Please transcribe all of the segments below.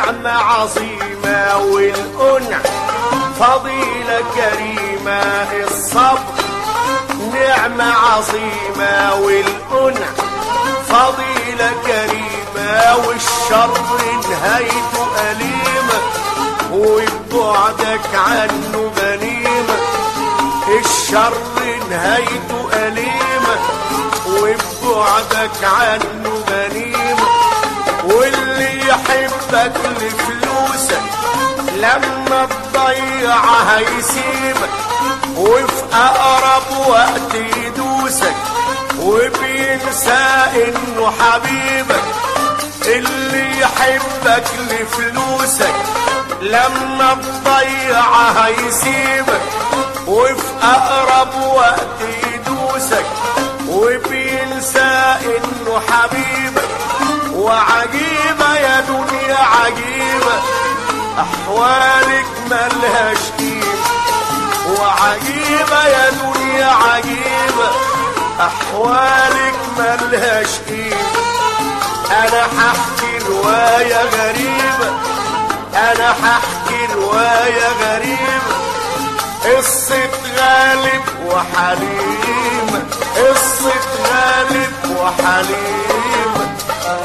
نعمة عظيمة والأنع فضيلة كريمة الصبر نعمة عظيمة والأنع فضيلة كريمة والشر نهايته أليمة وبعدك عنه غنيمة الشر نهايته أليمة وبعدك عنه غنيمة واللي يحبك لفلوسك لما تضيعها يسيبك وفي أقرب وقت يدوسك وبينسى إنه حبيبك اللي يحبك لفلوسك لما تضيعها يسيبك وفي أقرب وقت يدوسك وبينسى إنه حبيبك وعجيبة يا دنيا عجيبة أحوالك ملهاش قيمة وعجيبة يا دنيا عجيبة أحوالك ملهاش قيمة أنا ححكي رواية غريبة أنا ححكي رواية غريبة قصة غالب وحليمة قصة غالب وحليمة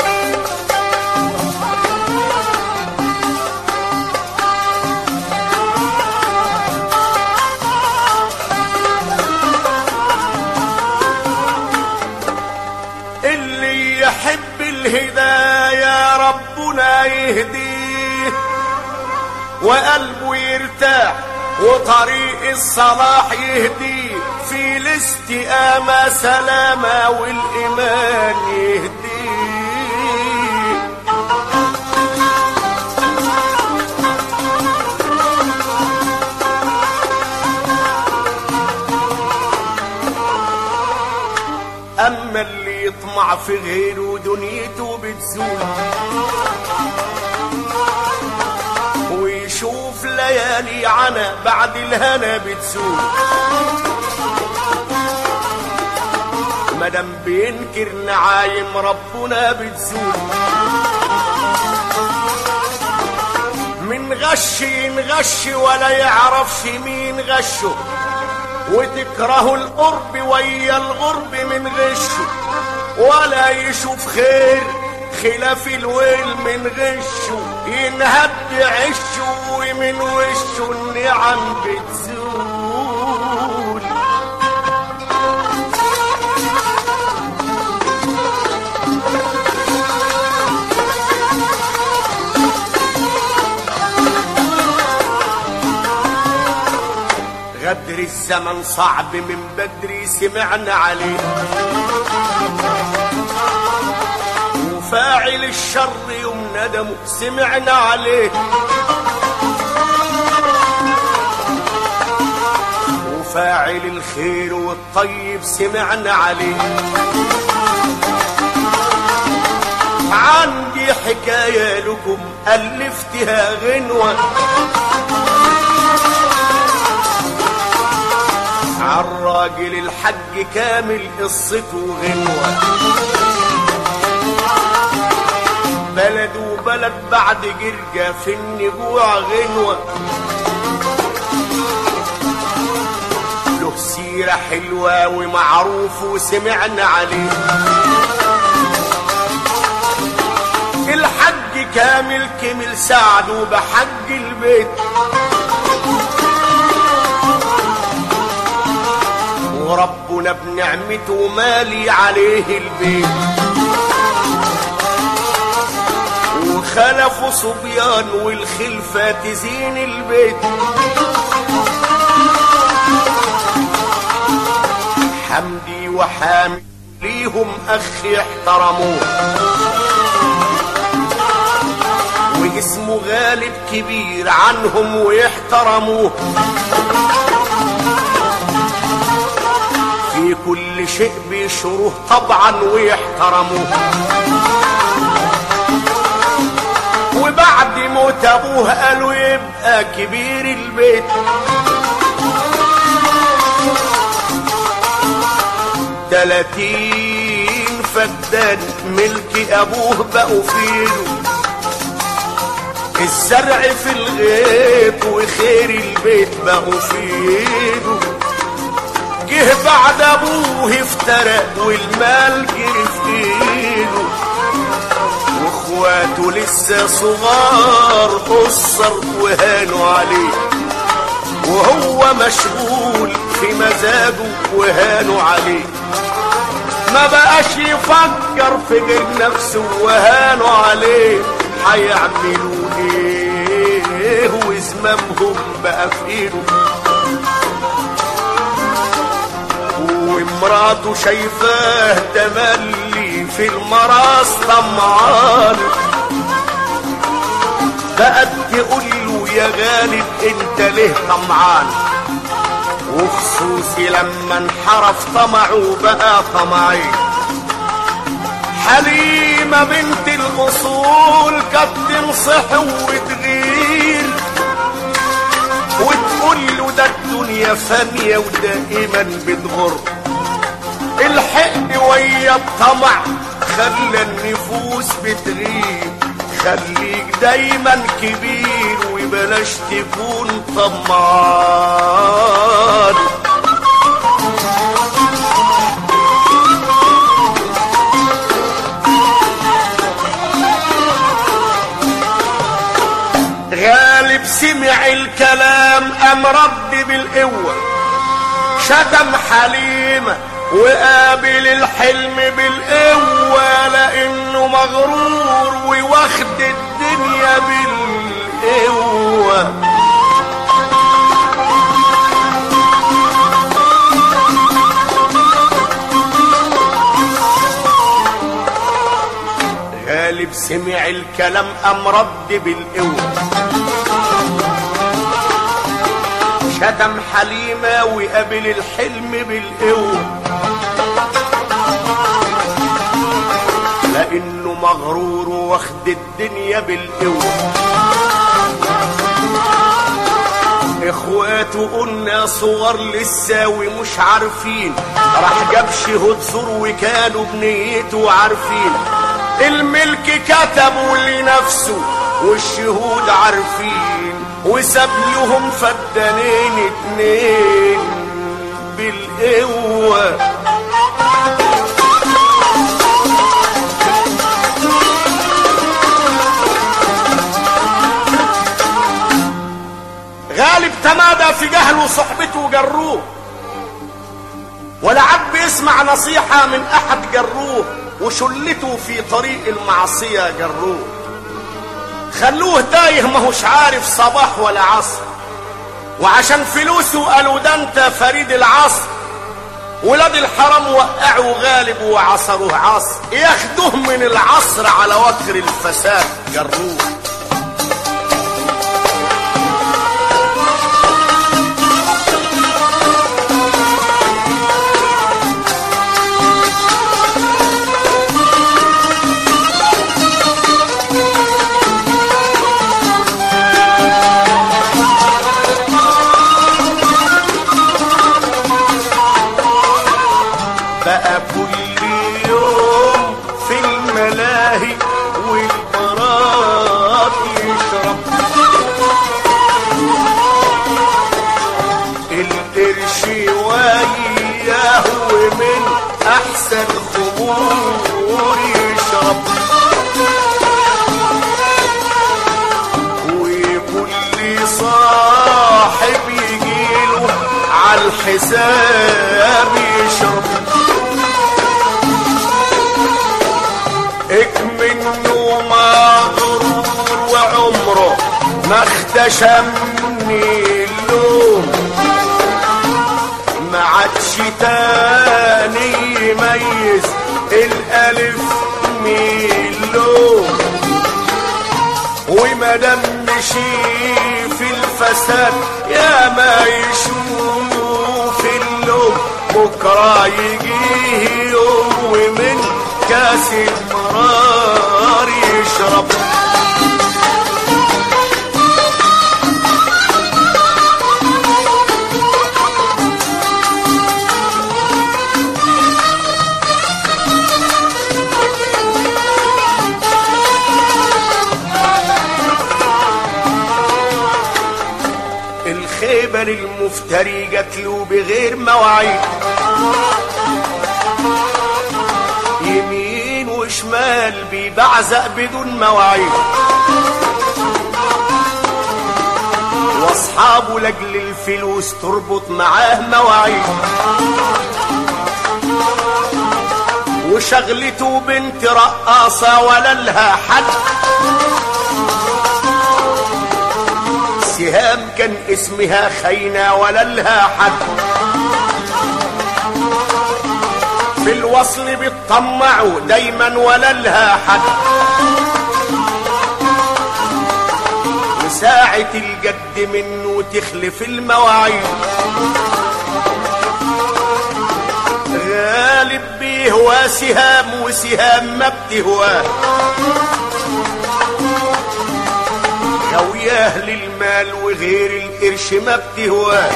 اللي يحب الهداية ربنا يهديه وقلبه يرتاح وطريق الصلاح يهديه في الاستقامة سلامة والإيمان يهديه أما اللي يطمع في غيره دنيته بتزول ويشوف ليالي عنا بعد الهنا بتزول مدام بينكر نعايم ربنا بتزول من غش ينغش ولا يعرفش مين غشه وتكره القرب ويا الغرب من غشه ولا يشوف خير خلاف الويل من غشه ينهد عشه ومن وشه النعم بتزول غدر الزمن صعب من بدري سمعنا عليه وفاعل الشر يوم ندمه سمعنا عليه وفاعل الخير والطيب سمعنا عليه عندي حكاية لكم ألفتها غنوة عالراجل الحج كامل قصته غنوة بلد وبلد بعد جرجة في النجوع غنوة له سيرة حلوة ومعروف وسمعنا عليه الحج كامل كمل سعده بحج البيت وربنا بنعمته مالي عليه البيت وخلفوا صبيان والخلفة تزين البيت حمدي وحامد ليهم أخ احترموه واسمه غالب كبير عنهم ويحترموه في كل شيء بيشروه طبعا ويحترموه وبعد موت ابوه قالوا يبقى كبير البيت تلاتين فدان ملك ابوه بقوا فيله الزرع في الغيط وخير البيت بقوا في ايده جه بعد ابوه افترق والمال جري في ايده واخواته لسه صغار قصر وهانوا عليه وهو مشغول في مزاجه وهانوا عليه ما بقاش يفكر في غير نفسه وهانوا عليه هيعملوا ايه وزمامهم بقى في ايده ومراته شايفاه تملي في المراس طمعان بقت تقول له يا غالب انت ليه طمعان وخصوصي لما انحرف طمعه بقى طمعين حليمة بنت الأصول كانت تنصح وتغير وتقول له ده الدنيا فانية ودائما بتغر الحقد ويا الطمع خلى النفوس بتغير خليك دايما كبير وبلاش تكون طمعان غالب سمع الكلام قام رد بالقوة شتم حليمة وقابل الحلم بالقوة لأنه مغرور وواخد الدنيا بالقوة غالب سمع الكلام قام رد بالقوة شتم حليمة وقابل الحلم بالقوة لأنه مغرور واخد الدنيا بالقوة اخواته قلنا صور لسه ومش عارفين راح جاب شهود زور وكانوا بنيته عارفين الملك كتبوا لنفسه والشهود عارفين وساب لهم فدانين اتنين بالقوة غالب تمادى في جهله وصحبته جروه ولا عاد بيسمع نصيحة من أحد جروه وشلته في طريق المعصية جروه خلوه تايه ماهوش عارف صباح ولا عصر وعشان فلوسه قالوا ده انت فريد العصر ولاد الحرام وقعوا غالب وعصروه عصر ياخدوه من العصر على وكر الفساد جروه بقى كل يوم في الملاهي والبارات يشرب القرش وياه ومن احسن خمور يشرب وكل صاحب يجيله على الحساب يشرب منه مغرور وعمره ما اختشمني اللوم ما عادش تاني يميز الالف من اللوم وما دام مشي في الفساد يا ما يشوف اللوم بكره يجيه يوم ومن كاس المرار يشرب الجبل المفتري جاتله بغير مواعيد يمين وشمال بيبعزق بدون مواعيد واصحابه لاجل الفلوس تربط معاه مواعيد وشغلته بنت رقاصة ولا لها حد سهام كان اسمها خينا ولا لها حد في الوصل بيطمعوا دايما ولا لها حد وساعة الجد منه تخلف المواعيد غالب بيهوى سهام وسهام ما بتهواه غوياه للمال وغير القرش ما بتهواه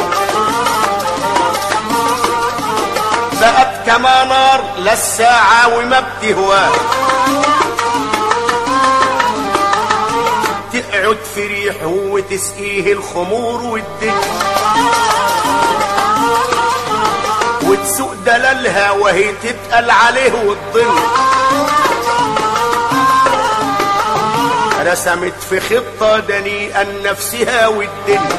بقت كما نار للساعة وما بتهواه تقعد في ريحه وتسقيه الخمور والدنيا وتسوق دلالها وهي تتقل عليه والظل رسمت في خطة دنيئا نفسها والدنيا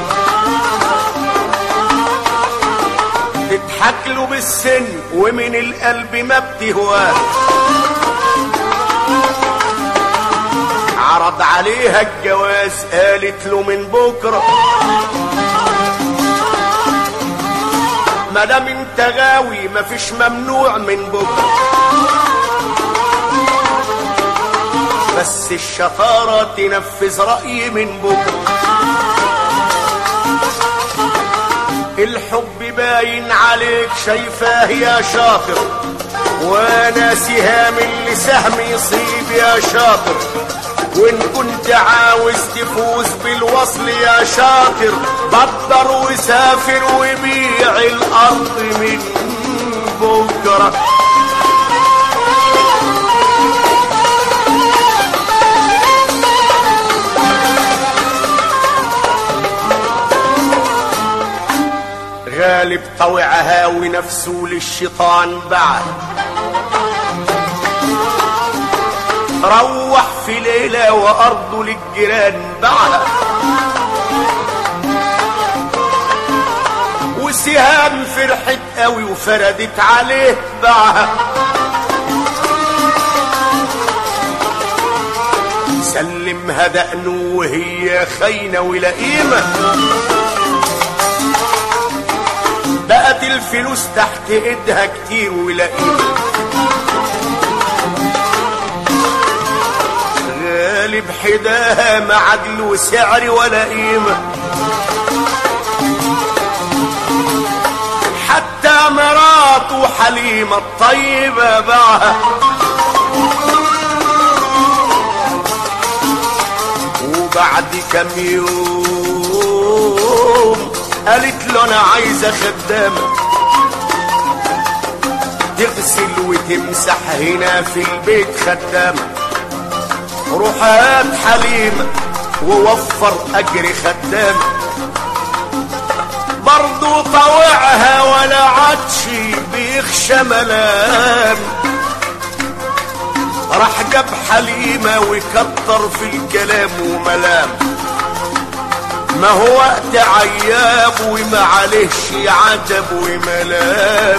تضحك له بالسن ومن القلب ما بتهواه عرض عليها الجواز قالت له من بكره ما دام انت غاوي مفيش ممنوع من بكره بس الشطارة تنفذ رأيي من بكره الحب باين عليك شايفاه يا شاطر وانا سهام اللي سهم يصيب يا شاطر وان كنت عاوز تفوز بالوصل يا شاطر بدر وسافر وبيع الارض من بكره غالب طوعها ونفسه للشيطان بعد روح في ليلة وأرضه للجيران باعها وسهام فرحت قوي وفردت عليه باعها سلمها دقنه وهي خاينة ولئيمة بقت الفلوس تحت ايدها كتير ولئيمة غالب حداها ما عدل وسعر ولا قيمة حتى مراته حليمة الطيبة باعها وبعد كم يوم قالت له انا عايزة خدامة تغسل وتمسح هنا في البيت خدامه روح هات حليمة ووفر أجر خدام برضو طوعها ولا عادش بيخشى ملام راح جاب حليمة وكتر في الكلام وملام ما هو وقت عياب وما عليهش عتب وملام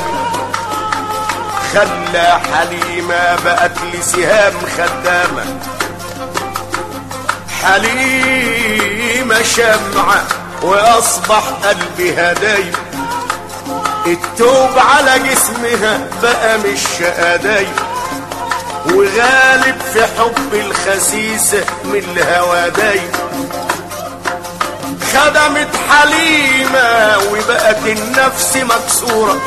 خلى حليمة بقت لسهام خدامة حليمة شمعة وأصبح قلبي هداي التوب على جسمها بقى مش شقداي وغالب في حب الخسيسة من الهوى داي خدمت حليمة وبقت النفس مكسورة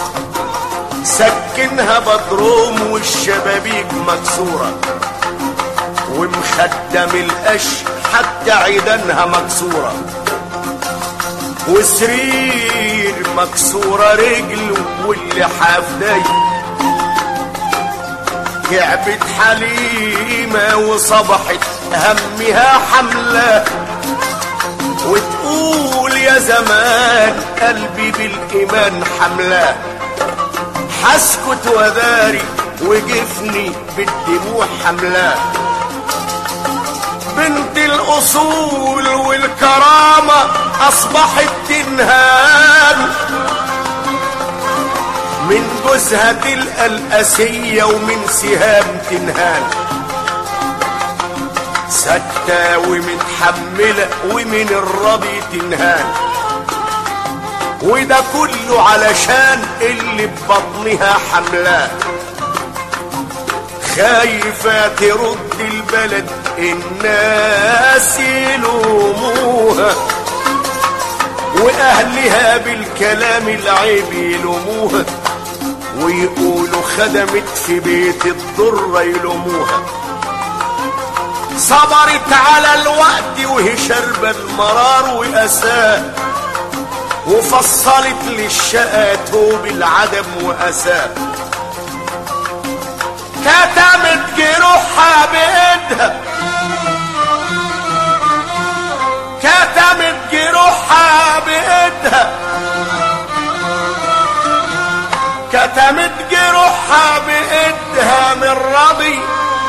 سكنها بدروم والشبابيك مكسوره ومخدم القش حتى عيدانها مكسورة وسرير مكسورة رجل واللحاف داي تعبت حليمة وصبحت همها حملة وتقول يا زمان قلبي بالإيمان حملاه حسكت وداري وجفني بالدموع حملاه بنت الأصول والكرامة أصبحت تنهان من جوزها تلقى الأسية ومن سهام تنهان سكتة ومتحملة ومن الربي تنهان وده كله علشان اللي ببطنها حملاه خايفة ترد البلد الناس يلوموها وأهلها بالكلام العيب يلوموها ويقولوا خدمت في بيت الضرة يلوموها صبرت على الوقت وهي شربة المرار وأساه وفصلت للشقى توب العدم وأساه كتمت جروحها بإيدها كتمت جروحها بإيدها كتمت جروحها بإيدها من رضي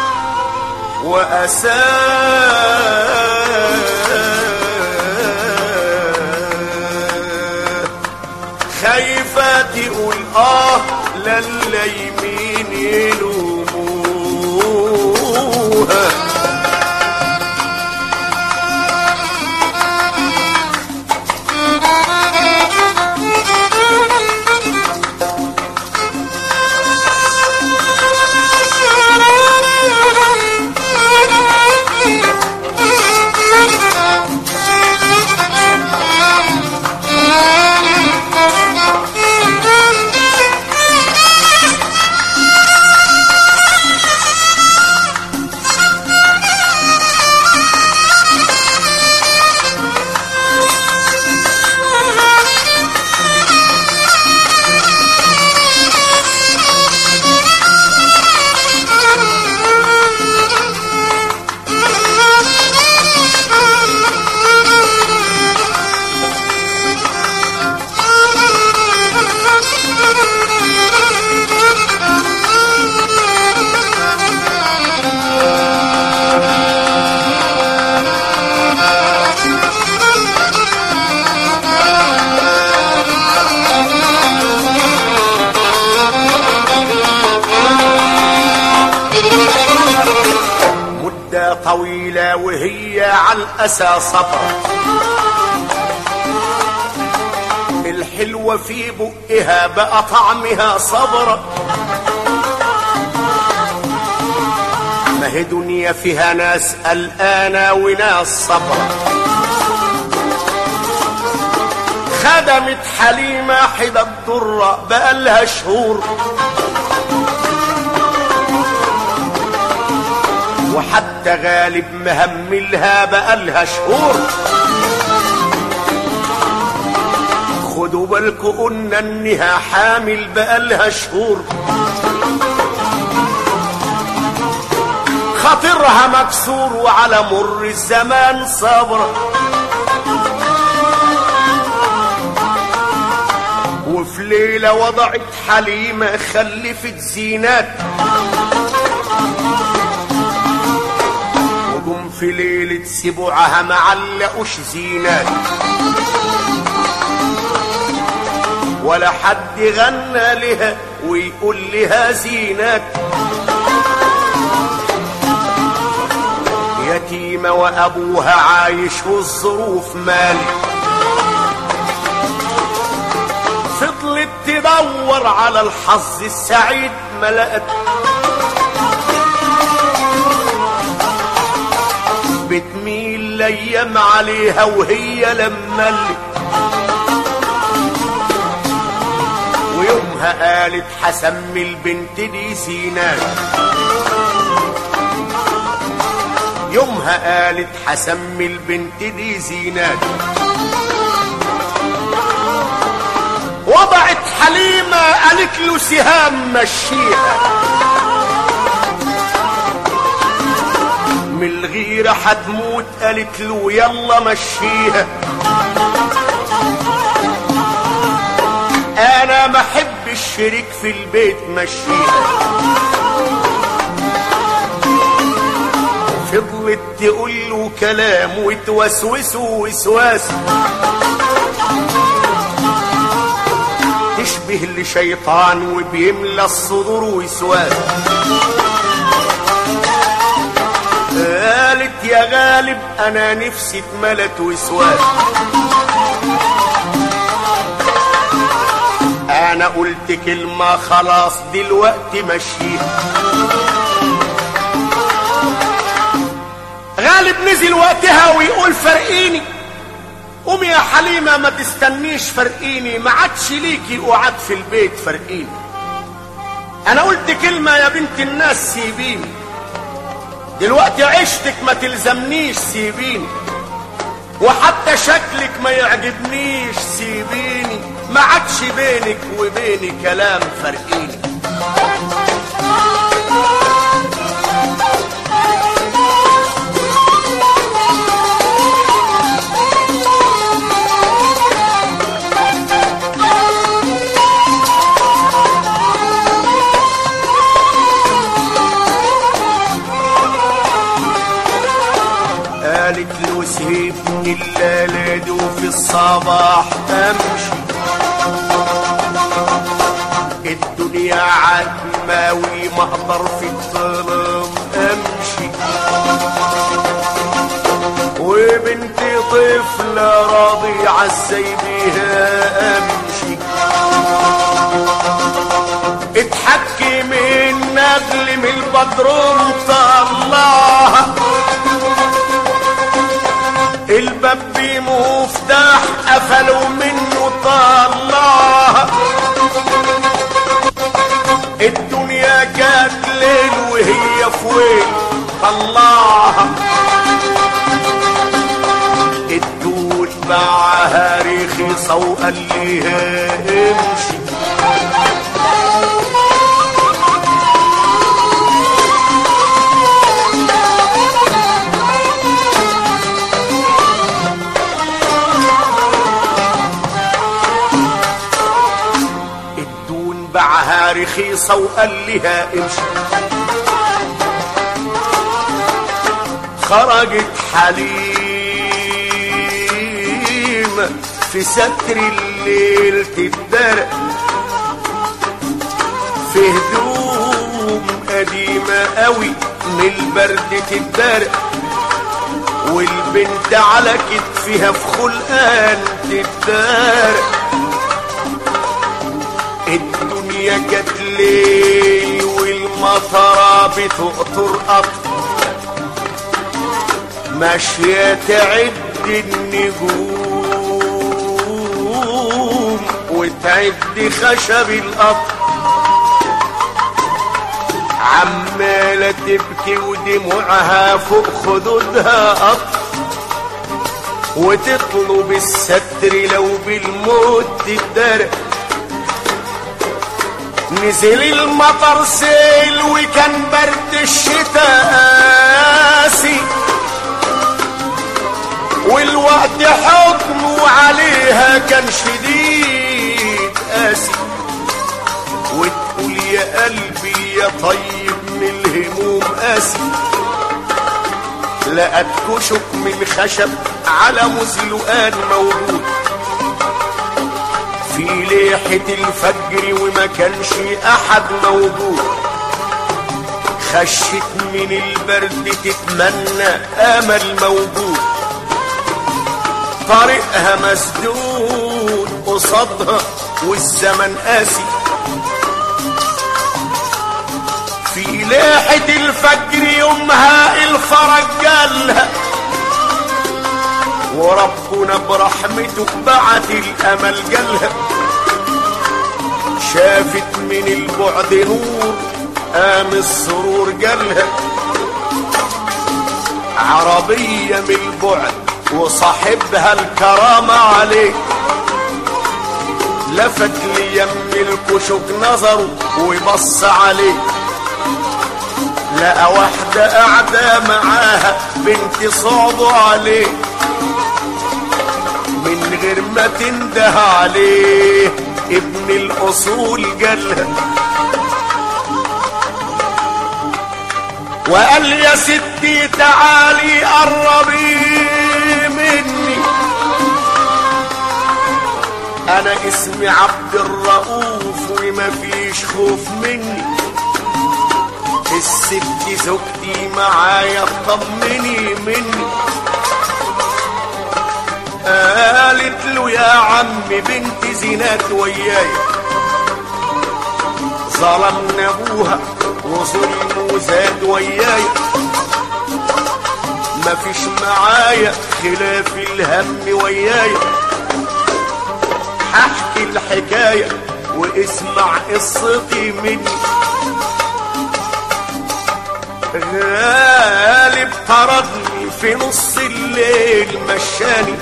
وأساه خايفة تقول آه للا يمين يلوموها مدة طويلة وهي على الأسى صبرة الحلوة في بقها بقى طعمها صبرة ما هي دنيا فيها ناس قلقانة وناس صبرة خدمت حليمة حدى الضرة بقالها شهور وحتى غالب مهملها بقالها شهور خدوا بالكوا قلنا انها حامل بقالها شهور خاطرها مكسور وعلى مر الزمان صبرة وفي ليلة وضعت حليمة خلفت زينات وجم في ليلة سبوعها معلقوش زينات ولا حد غنى لها ويقول لها زينات يتيمة وأبوها عايش والظروف مالي فضلت تدور على الحظ السعيد ما لقت بتميل الايام عليها وهي لما اللي ويومها قالت حسمي البنت دي سينات يومها قالت حسمي البنت دي زينات وضعت حليمة قالت له سهام مشيها من الغيرة حتموت قالت له يلا مشيها شريك في البيت مشيها فضلت تقول له كلام وتوسوسه وسواس تشبه لشيطان وبيملى الصدور وسواس قالت يا غالب انا نفسي اتملت وسواس انا قلت كلمة خلاص دلوقتي مشيها غالب نزل وقتها ويقول فرقيني قومي يا حليمة ما تستنيش فرقيني ما عادش ليكي قعد في البيت فرقيني انا قلت كلمة يا بنت الناس سيبيني دلوقتي عشتك ما تلزمنيش سيبيني وحتى شكلك ما يعجبنيش سيبيني ما عادش بينك وبيني كلام فرقيني قالت له سيبني الليلة وفي الصباح امشي الدنيا عتماوي ما اقدر في الظلام امشي وبنتي طفلة رضيعة ازاي بيها امشي اتحكم النجل من البدروم طلعها الباب بمفتاح قفلوا منه طلعها الدنيا كانت ليل وهي في ويل طلعها الدود باعها رخيصة وقال ليها امشي الدون باعها رخيصة وقال لها امشي خرجت حليم في ستر الليل تدرق في هدوم قديمة قوي من البرد تدرق والبنت على كتفها في خلقان تدارق الدنيا جت ليل والمطرة بتقطر قطر ماشية تعد النجوم وتعد خشب القطر عمالة تبكي ودموعها فوق خدودها قطر وتطلب الستر لو بالموت تدرق نزل المطر سيل وكان برد الشتاء قاسي والوقت حكمه عليها كان شديد قاسي وتقول يا قلبي يا طيب من الهموم قاسي لقت كشك من خشب على مزلقان موجود في ليحة الفجر وما كانش أحد موجود خشت من البرد تتمنى أمل موجود طريقها مسدود قصادها والزمن قاسي في ليحة الفجر يومها الفرج جالها وربنا برحمته بعت الامل جالها شافت من البعد نور قام السرور جالها عربية من البعد وصاحبها الكرامة عليه لفت ليم الكشك نظره وبص عليه لقى واحدة قاعدة معاها بنت صعبه عليه من غير ما تنده عليه ابن الاصول جالها وقال يا ستي تعالي قربي مني انا اسمي عبد الرؤوف وما فيش خوف مني الست زوجتي معايا طمني مني قالت له يا عم بنت زينات وياي ظلمنا ابوها وظلمه زاد وياي مفيش معايا خلاف الهم وياي هحكي الحكاية واسمع قصتي مني غالب طردني في نص الليل مشاني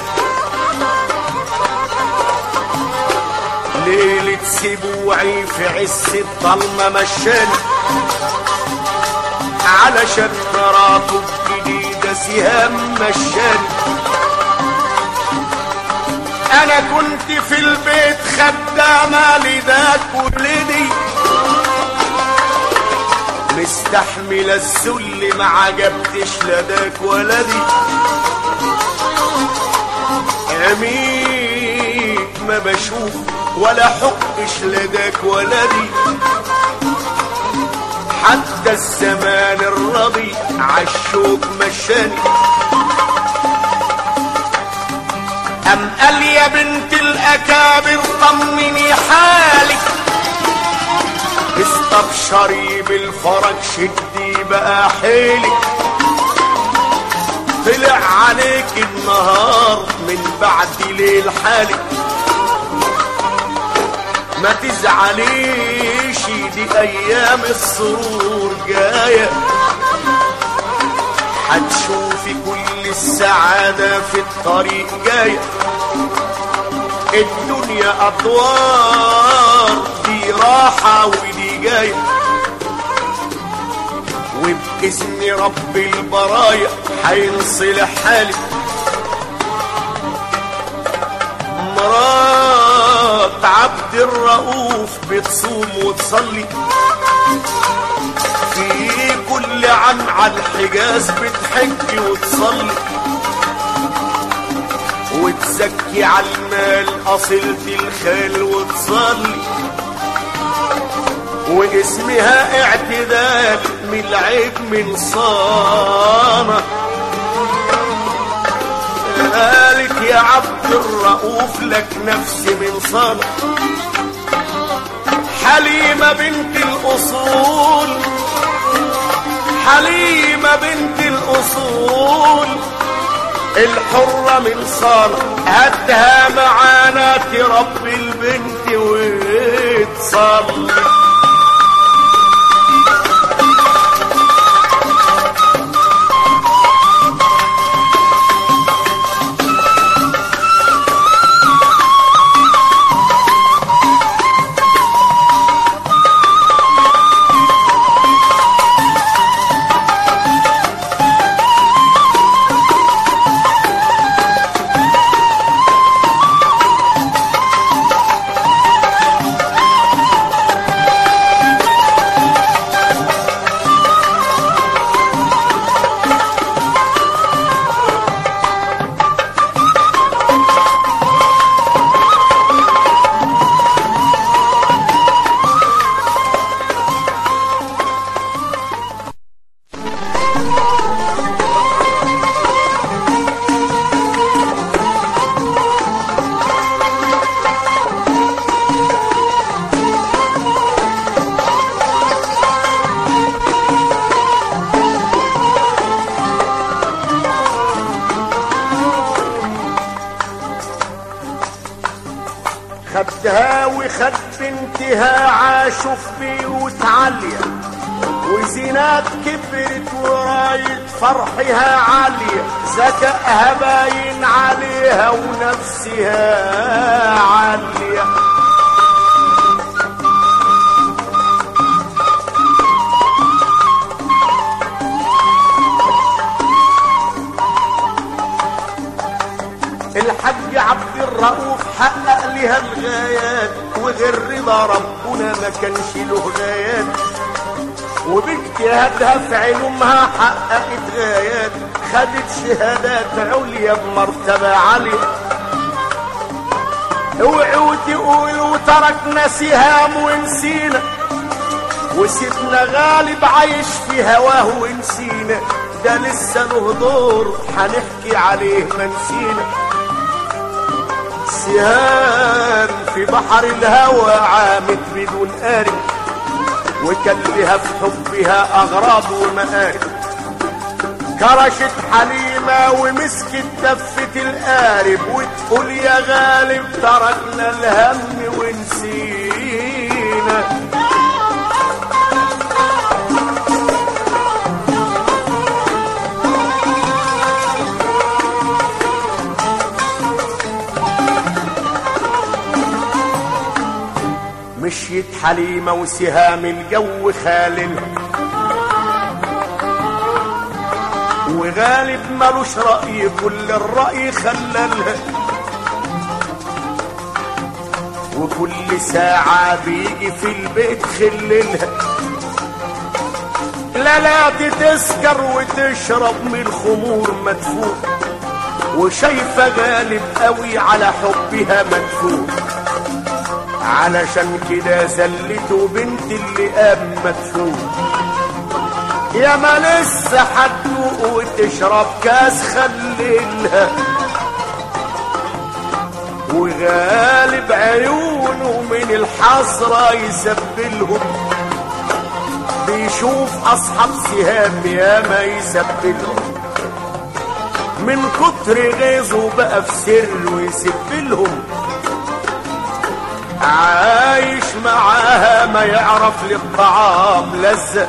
ليلة سبوعي في عز الضلمة مشاني علشان مراته الجديدة سهام مشاني انا كنت في البيت خدامة لذاك ولدي مستحملة الذل ما عجبتش لداك ولدي اميت ما بشوف ولا حقش لداك ولدي حتى الزمان الرضي عالشوك مشاني أم قال يا بنت الأكابر طمني حالك استبشري بالفرج شدي بقى حيلك طلع عليك النهار من بعد ليل حالك ما تزعليش دي ايام السرور جايه هتشوفي كل السعادة في الطريق جاية الدنيا أدوار دي راحة ودي جاية وبإذن رب البرايا هينصلح حالك مرات عبد الرؤوف بتصوم وتصلي في كل عام على الحجاز بتحج وتصلي وتزكي على المال أصلة الخال وتصلي واسمها اعتدال من العيب من صانة قالت يا عبد الرؤوف لك نفس من صانة حليمة بنت الأصول حليمة بنت الأصول الحرة من صالة هاتها معانا تربي البنت وتصلي خدها وخد بنتها عاشوا في بيوت عالية وزينات كبرت وراية فرحها عالية ذكائها باين عليها ونفسها عالية الحاج عبد الرؤوف حقق لها الغايات غير رضا ربنا ما كانش له غايات وباجتهادها في علومها حققت غايات خدت شهادات عليا بمرتبة عالية اوعوا تقولوا تركنا سهام ونسينا وسيبنا غالب عايش في هواه ونسينا ده لسه له دور هنحكي عليه ما نسينا سهام في بحر الهوى عامت بدون قارب وكان لها في حبها اغراض ومآرب كرشت حليمة ومسكت دفة القارب وتقول يا غالب تركنا الهم ونسينا مشيت حليمة وسهام الجو خاللها وغالب ملوش رأي كل الرأي خللها وكل ساعة بيجي في البيت خللها لا لا دي تسكر وتشرب من الخمور مدفون وشايفة غالب قوي على حبها مدفون علشان كده زلته بنت اللي قام مدفون يا ما لسه هتدوق وتشرب كاس خليلها وغالب عيونه من الحسرة يسبلهم بيشوف أصحاب سهام يا ما يسبلهم من كتر غيظه بقى في سر ويسبلهم عايش معاها ما يعرف للطعام لذة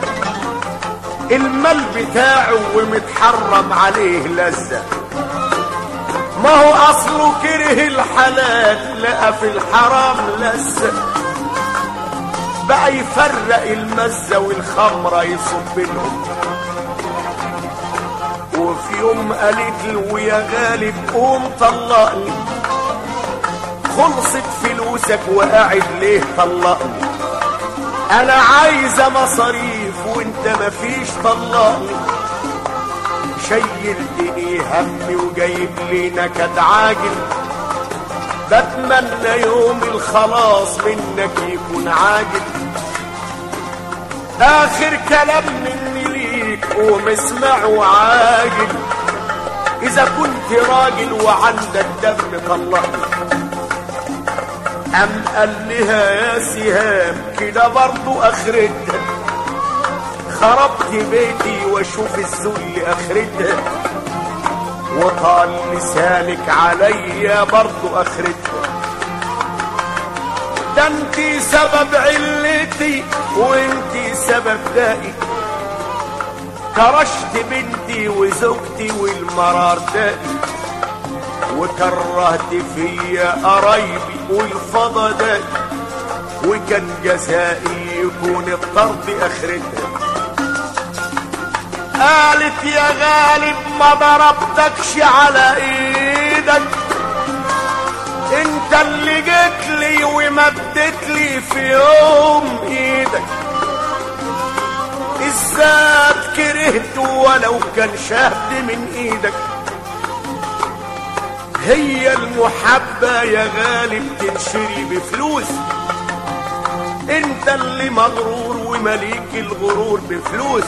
المال بتاعه ومتحرم عليه لذة ما هو اصله كره الحلال لقى في الحرام لذة بقى يفرق المزة والخمرة يصب لهم وفي يوم قالت له يا غالب قوم طلقني خلصت فلوسك وقاعد ليه طلقني انا عايزة مصاريف وانت مفيش طلقني شيلتني همي وجايب لي نكد عاجل بتمنى يوم الخلاص منك يكون عاجل اخر كلام مني ليك قوم اسمع وعاجل اذا كنت راجل وعندك دم طلقني أم قال لها يا سهام كده برضو اخرتها خربت بيتي واشوف الذل اخرتها وطال لسانك عليا برضو اخرتها ده انتي سبب علتي وانتي سبب دائي كرشت بنتي وزوجتي والمرار دائي وكرهت فيا قرايبي والفضا دائي وكان جزائي يكون الطرد اخرتها قالت يا غالب ما ضربتكش على ايدك انت اللي جيت لي ومدت لي في يوم ايدك الذات كرهته ولو كان شهد من ايدك هي المحبة يا غالب تنشري بفلوس انت اللي مغرور ومليك الغرور بفلوس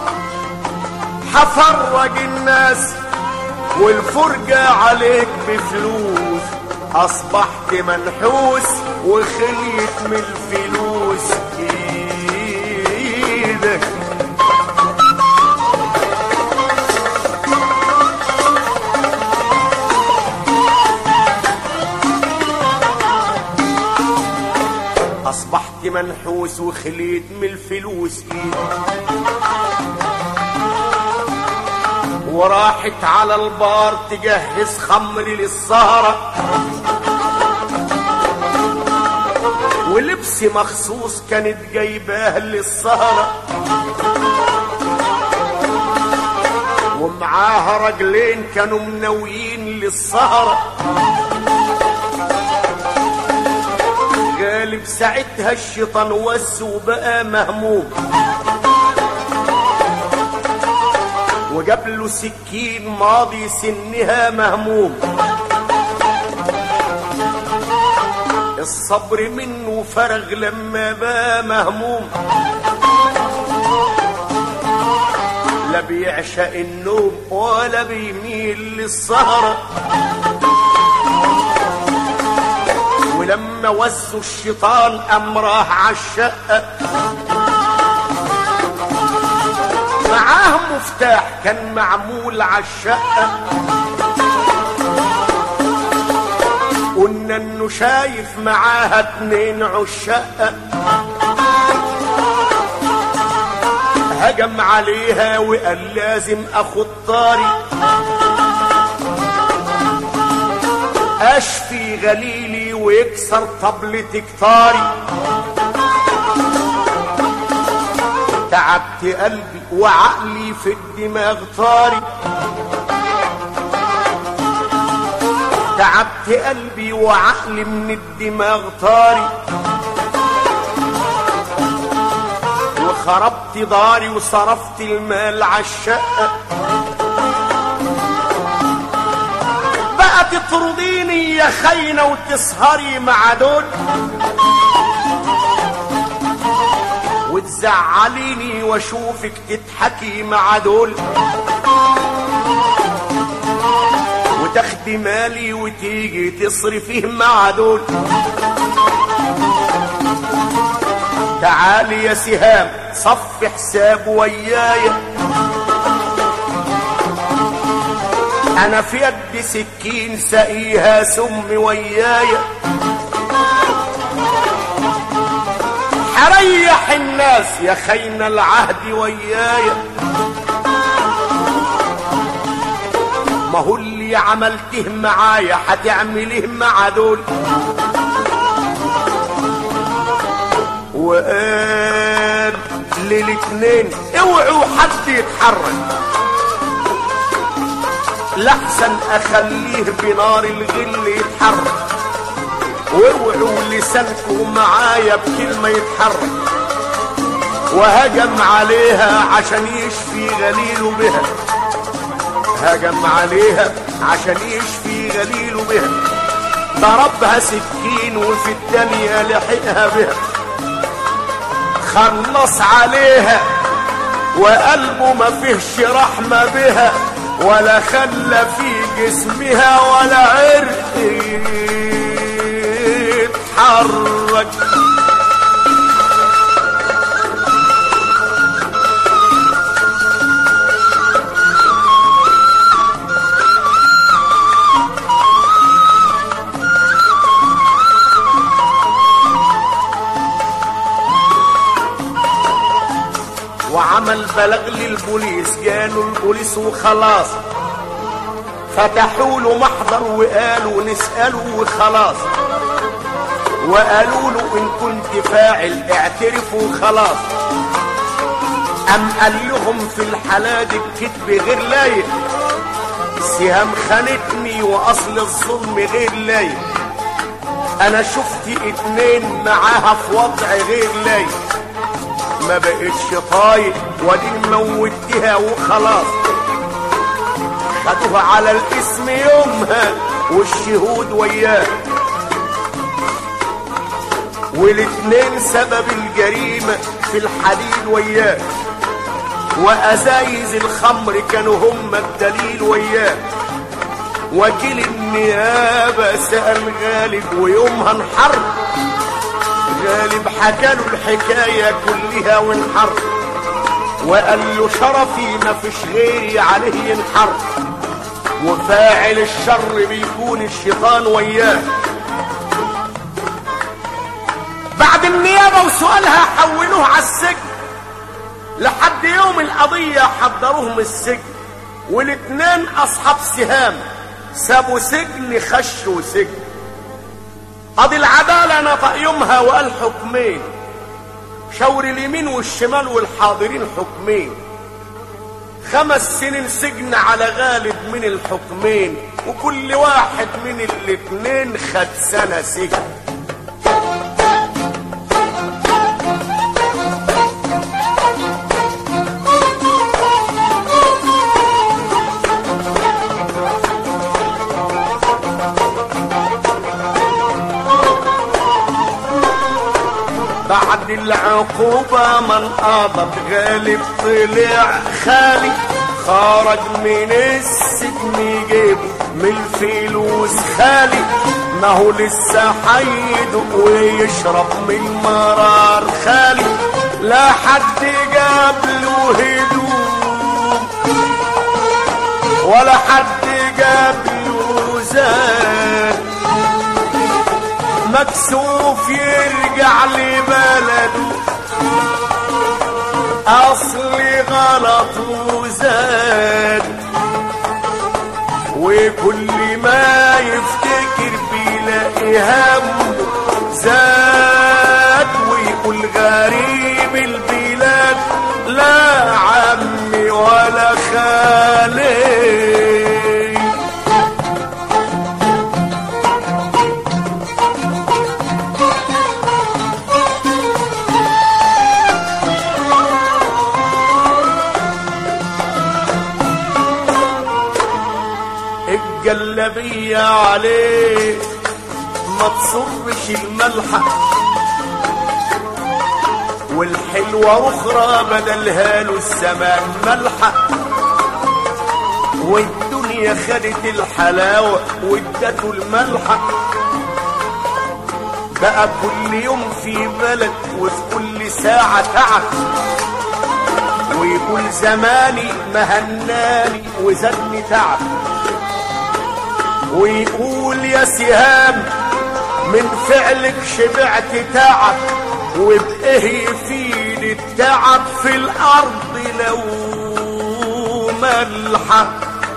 حفرج الناس والفرجة عليك بفلوس اصبحت منحوس وخليت من الفلوس ايدك اصبحت منحوس وخليت من الفلوس ايدك وراحت على البار تجهز خمر للسهرة ولبس مخصوص كانت جايباه للسهرة ومعاها رجلين كانوا منويين للسهرة وبساعتها الشيطان وس وبقى مهموم وجاب له سكين ماضي سنها مهموم الصبر منه فرغ لما بقى مهموم لا بيعشق النوم ولا بيميل للسهرة ولما وسوا الشيطان أمره عالشقة معاه مفتاح كان معمول عالشقة قلنا انه شايف معاها اتنين عشاقة هجم عليها وقال لازم اخد طاري اشفي غليلي ويكسر طبلة كتاري تعبت قلبي وعقلي في الدماغ طاري تعبت قلبي وعقلي من الدماغ طاري وخربت داري وصرفت المال عالشقة بقى تطرديني يا خاينة وتسهري مع دول وتزعليني واشوفك تضحكي مع دول وتاخدي مالي وتيجي تصرفيه مع دول تعالي يا سهام صف حساب ويايا انا في يد سكين سقيها سم ويايا حريح الناس يا خين العهد ويايا ما هو اللي عملته معايا هتعمله مع دول وقال للاتنين اوعوا حد يتحرك لحسن اخليه بنار الغل يتحرك واوعوا لسانكم معايا بكلمة يتحرك وهجم عليها عشان يشفي غليله بها هجم عليها عشان يشفي غليله بها ضربها سكين وفي التانية لحقها بها خلص عليها وقلبه ما فيهش رحمة بها ولا خلى في جسمها ولا عرق يتحرك وعمل بلغ للبوليس قالوا البوليس وخلاص فتحوا له محضر وقالوا نسأله وخلاص وقالوا له ان كنت فاعل اعترف وخلاص ام قال لهم في الحالة دي الكذب غير لايق سهام خانتني واصل الظلم غير لايق انا شفت اتنين معاها في وضع غير لايق ما بقتش طايق ودي موتها وخلاص خدوها على الاسم يومها والشهود وياه والاتنين سبب الجريمة في الحديد وياه وأزايز الخمر كانوا هم الدليل وياه وكيل النيابة سأل غالب ويومها انحر غالب حكى له الحكاية كلها وانحر وقال له شرفي ما فيش غيري عليه ينحر وفاعل الشر بيكون الشيطان وياه بعد النيابة وسؤالها حولوه على السجن لحد يوم القضية حضروهم السجن والاتنين أصحاب سهام سابوا سجن خشوا سجن قاضي العدالة نطق يومها وقال حكمين شاور اليمين والشمال والحاضرين حكمين خمس سنين سجن على غالب من الحكمين وكل واحد من الاتنين خد سنة سجن بعد العقوبة من قاضت غالب طلع خالي خرج من السجن يجيب من الفلوس خالي ما هو لسه حيدق ويشرب من مرار خالي لا حد جاب له هدوم ولا حد جاب له زاد مكسوف يرجع لبلده اصلي غلط وزاد وكل ما يفتكر بيلاقي هم زاد ويقول غريب البلاد لا عمي ولا خالي الجلبية عليه ما تصرش الملحة والحلوة أخرى بدلها له السماء ملحة والدنيا خدت الحلاوة وادته الملحة بقى كل يوم في بلد وفي كل ساعة تعب ويقول زماني مهناني وزادني تعب ويقول يا سهام من فعلك شبعت تعب وبإيه يفيد التعب في الأرض لو ملحة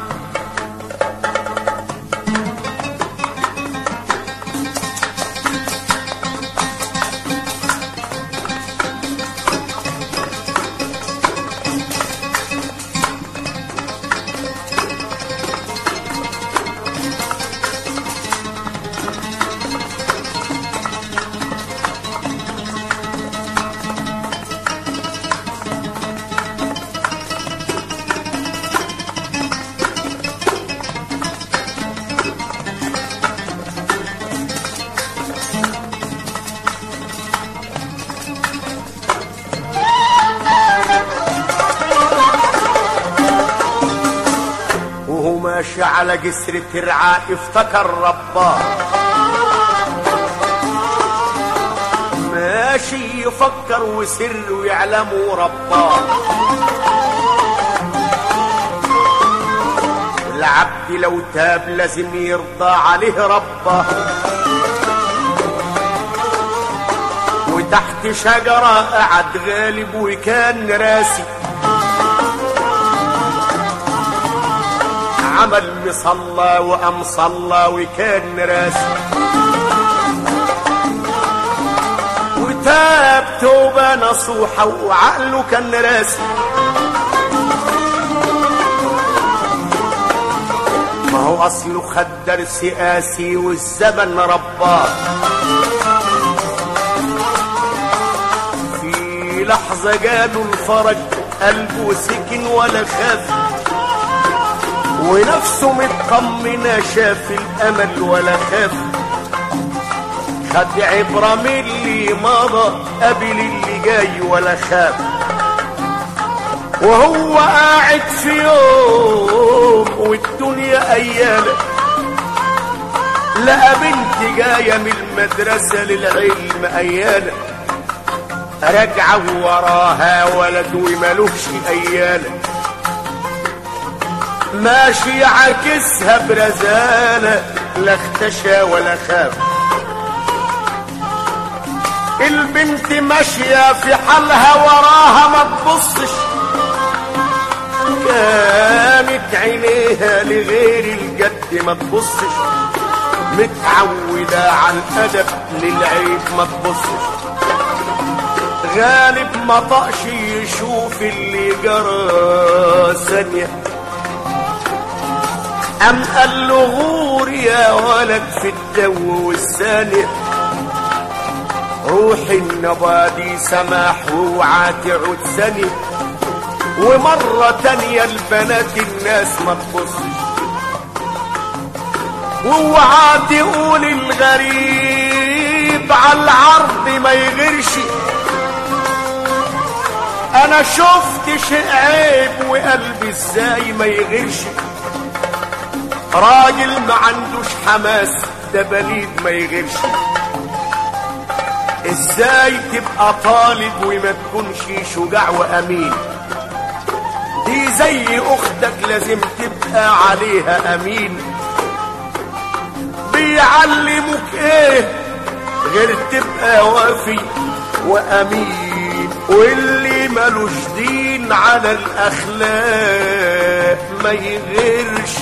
وهو ماشي على جسر ترعى افتكر رباه ماشي يفكر وسر ويعلمه رباه العبد لو تاب لازم يرضى عليه ربه وتحت شجرة قعد غالب وكان راسي عمل مصلى وقام صلى وكان راسي وتاب توبة نصوحة وعقله كان راسي ما هو أصله خد درس قاسي والزمن رباه في لحظة جاله الفرج قلبه سكن ولا خاف ونفسه مطمنة شاف الأمل ولا خاف خد عبرة من اللي مضى قبل اللي جاي ولا خاف وهو قاعد في يوم والدنيا أيالة لقى بنت جاية من المدرسة للعلم أيالة راجعة وراها ولد ومالوش أيالة ماشي عكسها برزالة لا اختشى ولا خاف البنت ماشية في حالها وراها ما تبصش كانت عينيها لغير الجد ما تبصش متعودة على الأدب للعيب ما تبصش غالب ما طقش يشوف اللي جرى ثانيه أم قال له غور يا ولد في الجو والثانية روح النبادي سماح واوعى تعود ثانية ومرة تانية البنات الناس ما تبصش واوعى تقول الغريب على العرض ما يغيرش انا شفت شيء عيب وقلبي ازاي ما يغيرش راجل ما عندوش حماس ده بليد ما يغيرش ازاي تبقى طالب وما تكونش شجاع وامين دي زي اختك لازم تبقى عليها امين بيعلموك ايه غير تبقى وافي وامين واللي ملوش دين على الاخلاق ما يغيرش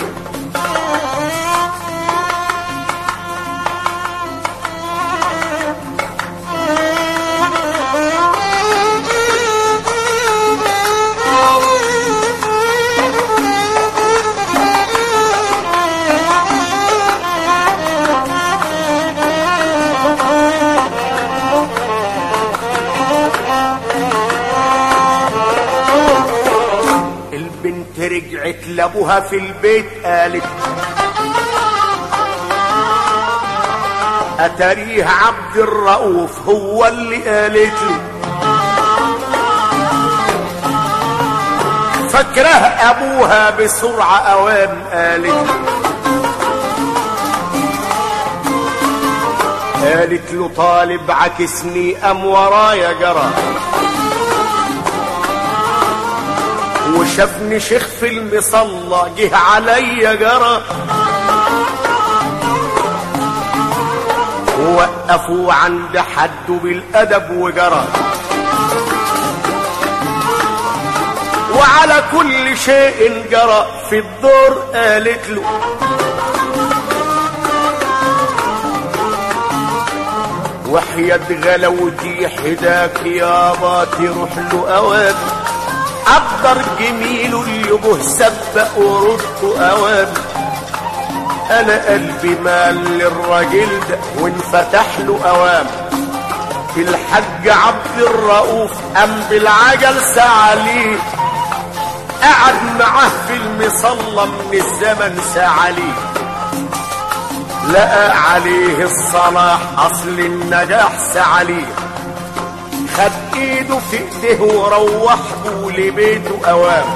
البنت رجعت لابوها في البيت قالت اتاريه عبد الرؤوف هو اللي قالت له فاكره ابوها بسرعه اوام قالت له قالت له طالب عكسني ام ورايا جرى وشافني شيخ في المصلى جه عليا جرى ووقفوا عند حد بالادب وجرى وعلى كل شيء جرى في الدور قالت له وحياة غلوتي حداك يابا تروح له اوام عبر جميل اللي به سبق ورد اوام انا قلبي مال للراجل ده وانفتح له اوام الحاج عبد الرؤوف قام بالعجل سعى قعد معاه في المصلى من الزمن ساعة ليه لقى عليه الصلاح اصل النجاح سعى ليه خد ايده في ايده وروحه لبيته اوام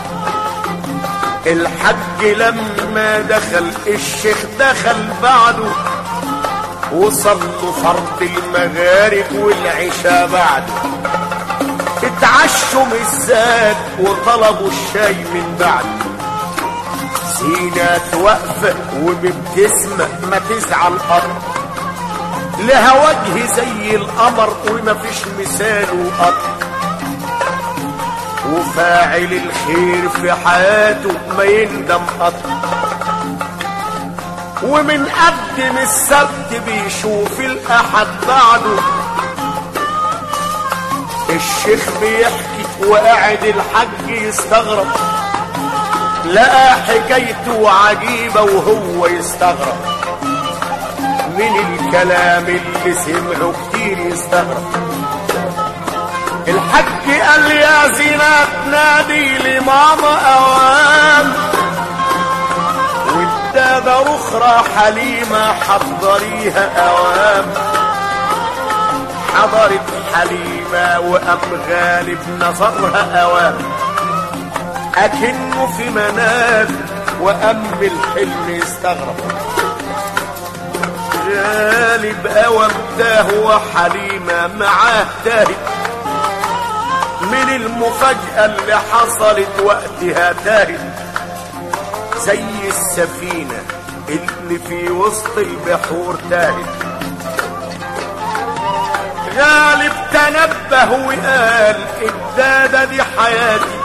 الحج لما دخل الشيخ دخل بعده وصلوا فرض المغارب والعشاء بعده اتعشوا مسات وطلبوا الشاي من بعده سينات واقفة وبابتسمة ما تزعل قطر لها وجه زي القمر وما فيش مثاله قطر وفاعل الخير في حياته ما يندم قطر ومن قدم السبت بيشوف الاحد بعده الشيخ بيحكي وقاعد الحج يستغرب لقى حكايته عجيبة وهو يستغرب من الكلام اللي سمعه كتير يستغرب الحج قال يا زينات نادي لماما اوام والدادة اخرى حليمة حضريها اوام حضرت حليمة وام غالب نظرها اوام اكنه في منام وام الحلم يستغرب غالب اوام ده وحليمة معاه تاهي من المفاجأة اللي حصلت وقتها تاهي زي السفينة اللي في وسط البحور تاهي غالب تنبه وقال الدادة دي حياتي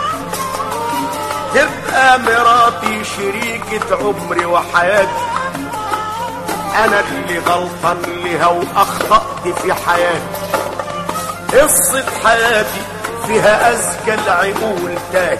تبقى مراتي شريكة عمري وحياتي انا اللي غلطان لها واخطأت في حياتي قصة حياتي فيها أزكى العقول تاج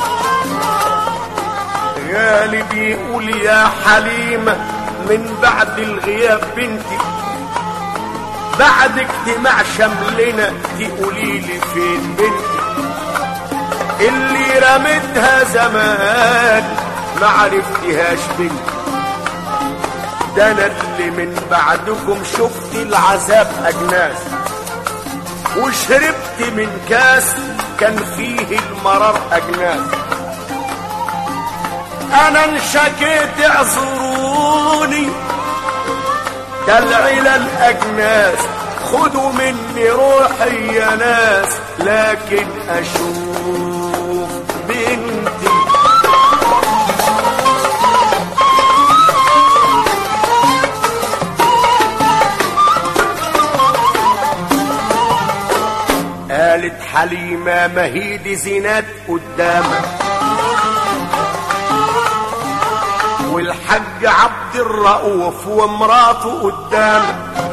غالب يقول يا حليمة من بعد الغياب بنتي بعد اجتماع شملنا تقولي لي فين بنتي اللي رمتها زمان ما عرفتهاش بنتي ده انا اللي من بعدكم شفت العذاب اجناس وشربت من كاس وكان فيه المرار أجناس أنا انشكيت اعذروني ده العلل أجناس خدوا مني روحي يا ناس لكن أشوف بنتي قالت حليمة مهيد زينات قدامك والحج عبد الرؤوف ومراته قدامك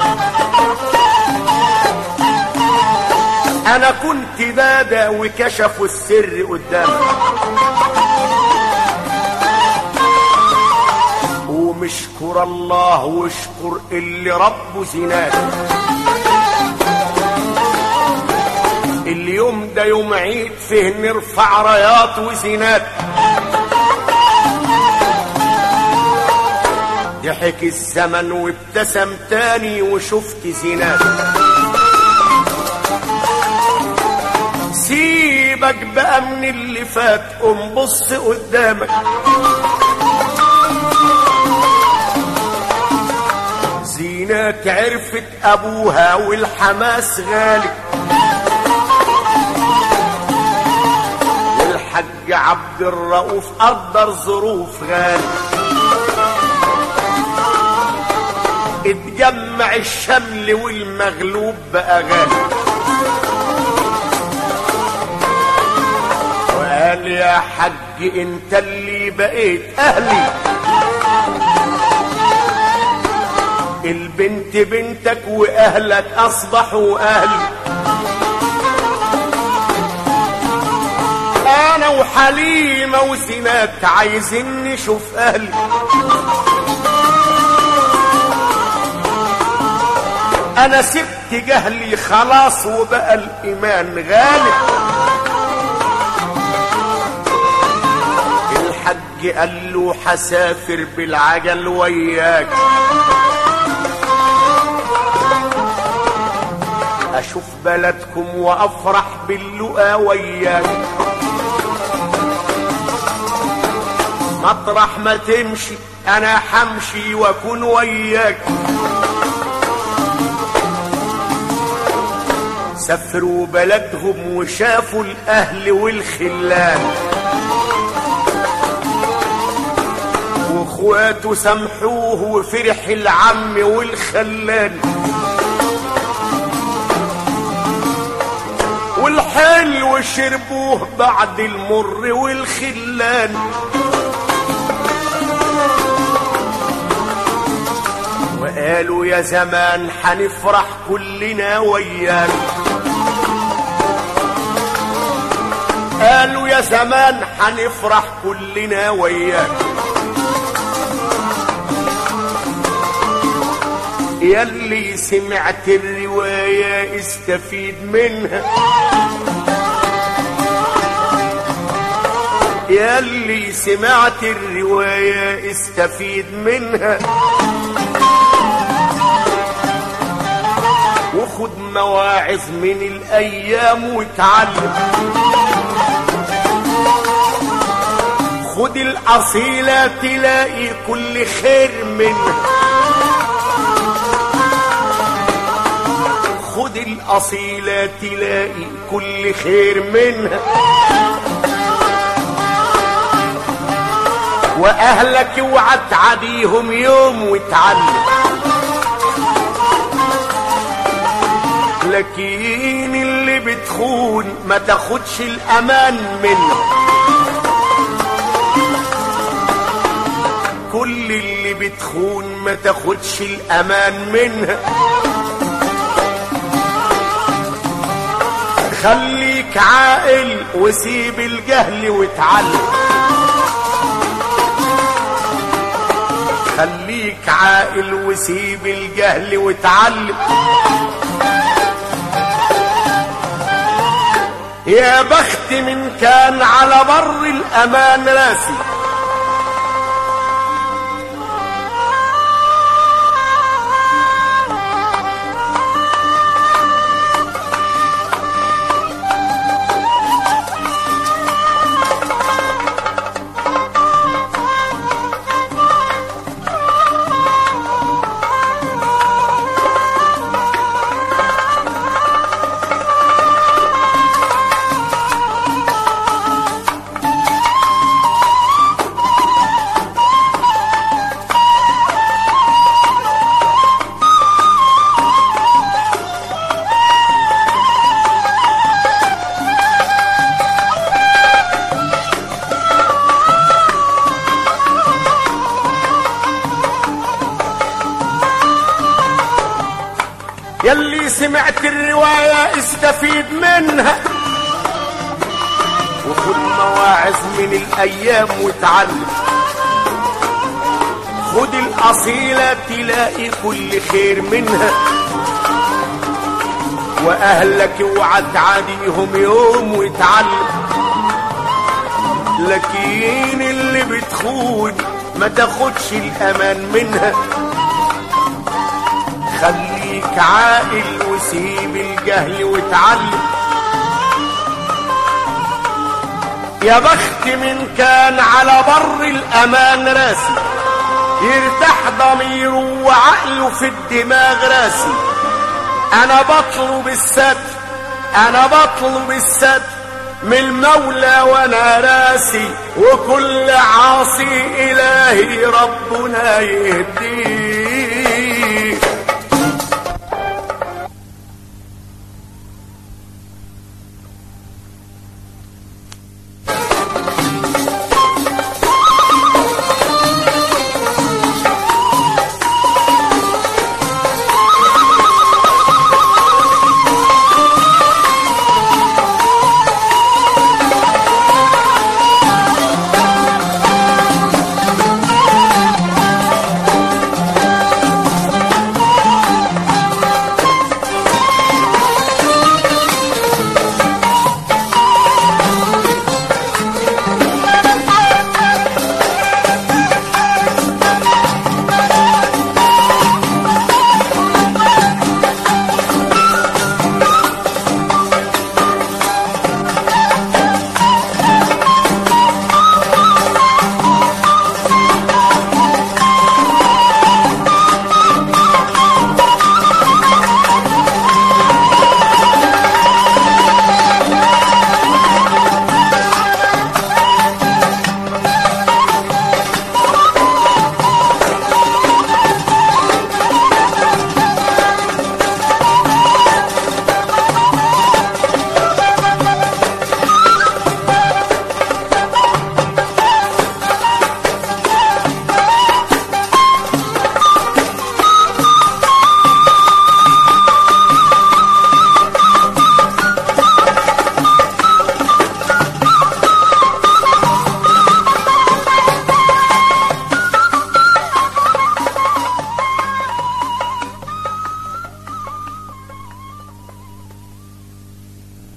انا كنت بادى وكشفوا السر قدامك ومشكر الله واشكر اللي ربه زينات اليوم ده يوم عيد فيه نرفع رايات وزينات ضحك الزمن وابتسم تاني وشفت زينات سيبك بقى من اللي فات قوم بص قدامك زينات عرفت ابوها والحماس غالب والحج عبد الرؤوف قدر ظروف غالب اتجمع الشمل والمغلوب بقى غالب وقال يا حج انت اللي بقيت اهلي البنت بنتك واهلك اصبحوا اهلي انا وحليمه وزينات عايزين نشوف اهلي انا سبت جهلي خلاص وبقى الايمان غالب الحج قال له حسافر بالعجل وياك اشوف بلدكم وافرح باللقا وياك مطرح ما تمشي انا حمشي واكون وياك سافروا بلدهم وشافوا الاهل والخلان واخواته سامحوه وفرح العم والخلان والحلو شربوه بعد المر والخلان وقالوا يا زمان حنفرح كلنا وياك قالوا يا زمان حنفرح كلنا وياك يلي سمعت الرواية استفيد منها يلي سمعت الرواية استفيد منها وخد مواعظ من الأيام وتعلم خد الأصيلة تلاقي كل خير منها خد الأصيلة تلاقي كل خير منها وأهلك اوعى تعديهم يوم وتعلم لكن اللي بتخون ما تاخدش الأمان منه كل اللي بتخون ما تاخدش الأمان منها خليك عاقل وسيب الجهل واتعلم خليك عاقل وسيب الجهل واتعلم يا بخت من كان على بر الامان راسي اللي سمعت الرواية استفيد منها وخد مواعظ من الأيام واتعلم خد الأصيلة تلاقي كل خير منها وأهلك اوعى تعاديهم يوم واتعلم لكن اللي بتخون ما تاخدش الأمان منها خليك عاقل وسيب الجهل واتعلم يا بخت من كان على بر الأمان راسي يرتاح ضميره وعقله في الدماغ راسي انا بطلب الستر انا بطلب الستر من المولى وانا راسي وكل عاصي الهي ربنا يهديه